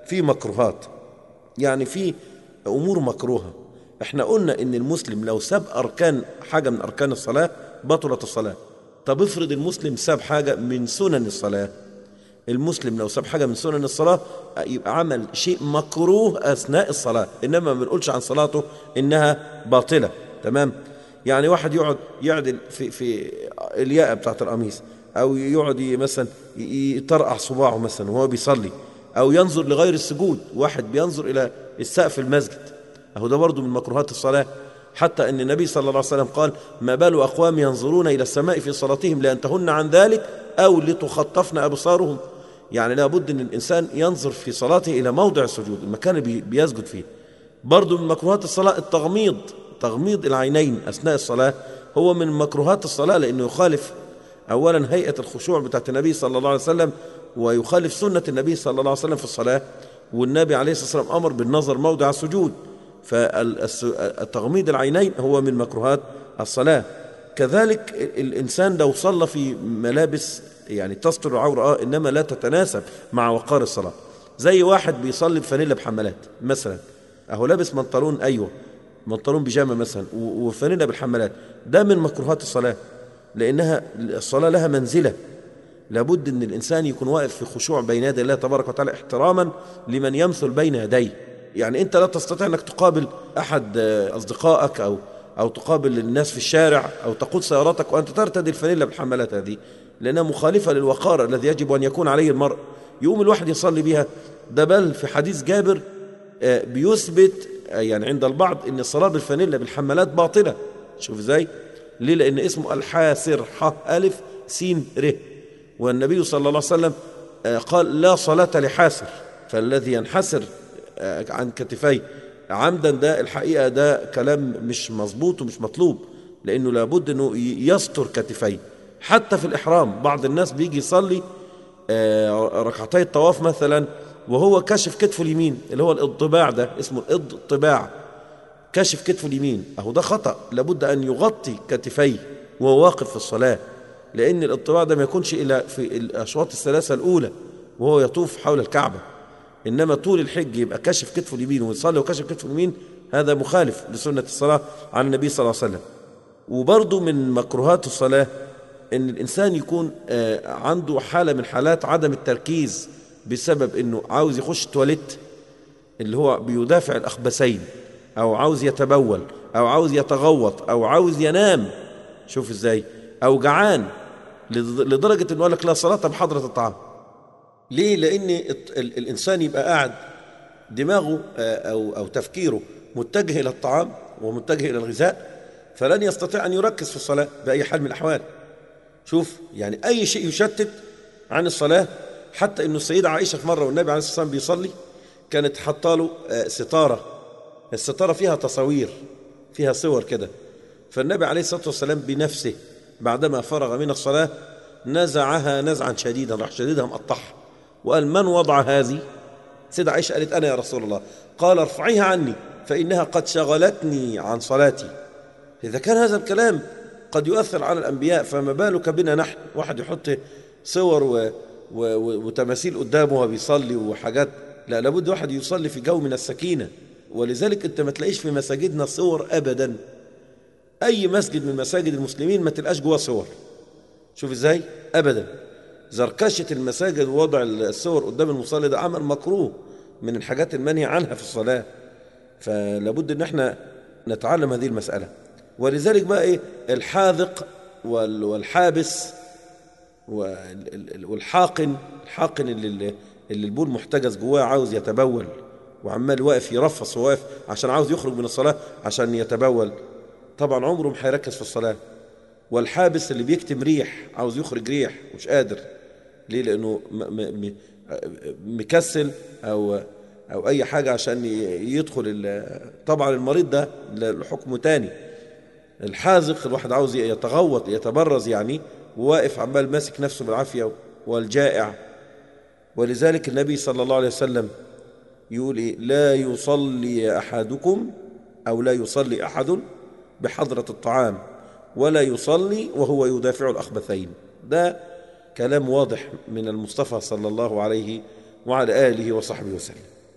في مكروهات يعني في امور مكروهه احنا قلنا ان المسلم لو ساب اركان حاجه من اركان الصلاه بطلت الصلاه طب افرض المسلم ساب حاجه من سنن الصلاه المسلم لو ساب حاجه من سنن الصلاه يبقى عمل شيء مكروه اثناء الصلاه انما ما بنقولش عن صلاته انها باطله تمام يعني واحد يقعد يعدل في في الياقه بتاعت القميص او يقعد مثلا يطرقع صباعه مثلا وهو بيصلي او ينظر لغير السجود واحد بينظر الى السقف المسجد اهو ده برضه من مكروهات الصلاه حتى ان النبي صلى الله عليه وسلم قال ما بال اقوام ينظرون الى السماء في صلاتهم لينتهن عن ذلك او لتخطفن ابصارهم يعني لابد ان الانسان ينظر في صلاته الى موضع السجود المكان اللي بيسجد فيه برضه من مكروهات الصلاه التغميض تغميض العينين اثناء الصلاه هو من مكروهات الصلاه لانه يخالف اولا هيئه الخشوع بتاعت النبي صلى الله عليه وسلم ويخالف سنه النبي صلى الله عليه وسلم في الصلاه والنبي عليه الصلاه والسلام امر بالنظر موضع السجود فالتغميض العينين هو من مكروهات الصلاه كذلك الانسان لو صلى في ملابس يعني تستر العوره اه انما لا تتناسب مع وقار الصلاه زي واحد بيصلي بفانيلا بحمالات مثلا اهو لابس بنطلون ايوه بنطلون بيجامه مثلا وفانيلا بالحمالات ده من مكروهات الصلاه لانها الصلاه لها منزله لابد ان الانسان يكون واقف في خشوع بين يدي الله تبارك وتعالى احتراما لمن يمثل بين يديه يعني انت لا تستطيع انك تقابل احد اصدقائك او او تقابل الناس في الشارع او تقود سيارتك وانت ترتدي الفانيلا بالحمالات هذه لانها مخالفه للوقار الذي يجب ان يكون عليه المرء يقوم الواحد يصلي بها ده بل في حديث جابر بيثبت يعني عند البعض ان الصلاه بالفانيلا بالحمالات باطله شوف ازاي ليه لان اسمه الحاسر ح الف سين ر والنبي صلى الله عليه وسلم قال لا صلاه لحاسر فالذي ينحسر عن كتفيه عمدا ده الحقيقه ده كلام مش مظبوط ومش مطلوب لانه لابد انه يستر كتفيه حتى في الاحرام بعض الناس بيجي يصلي ركعتي الطواف مثلا وهو كشف كتفه اليمين اللي هو الاضطباع ده اسمه الاضطباع كشف كتفه اليمين اهو ده خطا لابد ان يغطي كتفيه وهو واقف في الصلاه لان الاضطباع ده ما يكونش الا في الاشواط الثلاثه الاولى وهو يطوف حول الكعبه انما طول الحج يبقى كشف كتفه اليمين ويصلي وكشف كتفه اليمين هذا مخالف لسنه الصلاه عن النبي صلى الله عليه وسلم وبرضه من مكروهات الصلاه ان الانسان يكون عنده حاله من حالات عدم التركيز بسبب انه عاوز يخش تواليت اللي هو بيدافع الاخبثين او عاوز يتبول او عاوز يتغوط او عاوز ينام شوف ازاي او جعان لدرجه انه قال لك لا صلاه بحضره الطعام ليه لان الانسان يبقى قاعد دماغه او او تفكيره متجه الى الطعام ومتجه الى الغذاء فلن يستطيع ان يركز في الصلاه باي حال من الاحوال شوف يعني اي شيء يشتت عن الصلاه حتى انه السيده عائشه في مره والنبي عليه الصلاه والسلام بيصلي كانت حاطه له ستاره الستاره فيها تصاوير فيها صور كده فالنبي عليه الصلاه والسلام بنفسه بعدما فرغ من الصلاه نزعها نزعا شديدا راح شديدها مقطعها وقال من وضع هذه سيدة عائشة قالت أنا يا رسول الله قال ارفعيها عني فإنها قد شغلتني عن صلاتي إذا كان هذا الكلام قد يؤثر على الأنبياء فما بالك بنا نحن واحد يحط صور و... و... و... وتماثيل قدامه وهو بيصلي وحاجات لا لابد واحد يصلي في جو من السكينة ولذلك أنت ما تلاقيش في مساجدنا صور أبدا أي مسجد من مساجد المسلمين ما تلقاش جواه صور شوف إزاي أبدا زركشة المساجد ووضع الصور قدام المصلي ده عمل مكروه من الحاجات المنهي عنها في الصلاة فلابد ان احنا نتعلم هذه المسألة ولذلك بقى ايه الحاذق والحابس والحاقن الحاقن اللي, اللي البول محتجز جواه عاوز يتبول وعمال واقف يرفص وواقف عشان عاوز يخرج من الصلاة عشان يتبول طبعا عمره ما هيركز في الصلاة والحابس اللي بيكتم ريح عاوز يخرج ريح مش قادر ليه لانه مكسل او او اي حاجه عشان يدخل طبعا المريض ده حكمه تاني الحاذق الواحد عاوز يتغوط يتبرز يعني وواقف عمال ماسك نفسه بالعافيه والجائع ولذلك النبي صلى الله عليه وسلم يقول إيه لا يصلي احدكم او لا يصلي احد بحضره الطعام ولا يصلي وهو يدافع الاخبثين ده كلام واضح من المصطفى صلى الله عليه وعلى اله وصحبه وسلم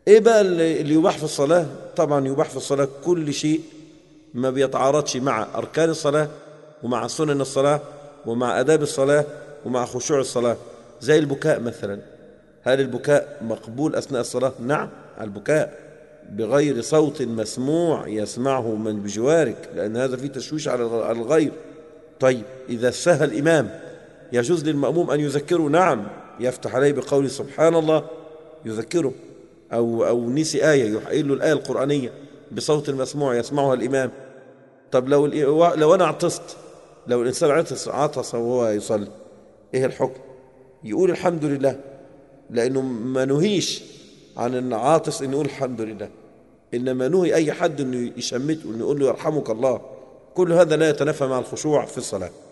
ايه بقى اللي اللي يباح في الصلاة طبعا يباح في الصلاة كل شيء ما بيتعارضش مع أركان الصلاة ومع سنن الصلاة ومع آداب الصلاة ومع خشوع الصلاة زي البكاء مثلا هل البكاء مقبول أثناء الصلاة؟ نعم البكاء بغير صوت مسموع يسمعه من بجوارك لأن هذا فيه تشويش على الغ- على الغير طيب إذا سهى الإمام يجوز للمأموم أن يذكره نعم يفتح عليه بقول سبحان الله يذكره أو أو نسي آية يحيل له الآية القرآنية بصوت مسموع يسمعها الإمام طب لو الإ- لو أنا عطست لو الإنسان عطس عطس وهو يصلي إيه الحكم؟ يقول الحمد لله لأنه ما نهيش عن أن عاطس أن يقول الحمد لله إنما نهي أي حد أنه يشمته أنه يقول له يرحمك الله كل هذا لا يتنافى مع الخشوع في الصلاة